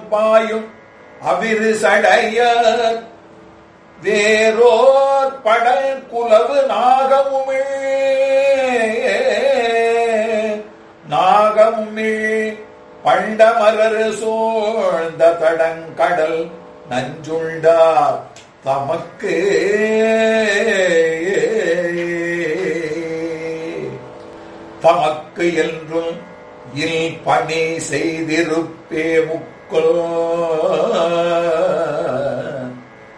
பாயும் அவிரு சடைய வேரோர் படல் குலவு நாகமுமிழ் நாகமுமிழ் பண்டமரர் சூழ்ந்த தடங்கடல் நஞ்சுண்டார் தமக்கு தமக்கு என்றும் இல் பணி செய்திருப்பே முக்கோ